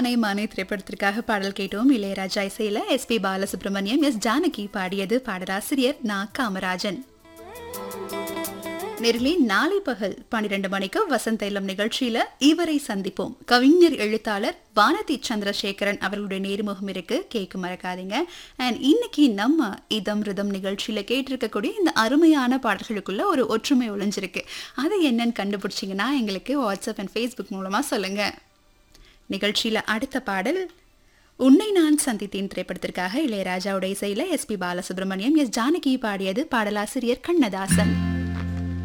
தானே மானே திரைப்படத்திற்காக பாடல் கேட்டோம் இளையராஜா இசையில S P Balasubrahmanyam S Janaki பாடியது பாடலாசிரியர் நா காமராஜன் நேரிலே நாளை பகல் பன்னிரண்டு மணிக்கு வசந்த இளம் நிகழ்ச்சியில இவரை சந்திப்போம் கவிஞர் எழுத்தாளர் வானதி சந்திரசேகரன் அவர்களுடைய நேர்முகம் இருக்கு கேட்க மறக்காதீங்க அண்ட் இன்னைக்கு நம்ம இதம் ரிதம் நிகழ்ச்சியில கேட்டிருக்கக்கூடிய இந்த அருமையான பாடல்களுக்குள்ள ஒரு ஒற்றுமை ஒளிஞ்சிருக்கு அது என்னன்னு கண்டுபிடிச்சிங்கன்னா எங்களுக்கு வாட்ஸ்அப் அண்ட் ஃபேஸ்புக் மூலமா சொல்லுங்க நிகழ்ச்சியில அடுத்த பாடல் உன்னை நான் சந்தித்தேன் திரைப்படத்திற்காக இளையராஜாவுடைய இசையில S P Balasubrahmanyam S Janaki பாடியது பாடலாசிரியர் கண்ணதாசன்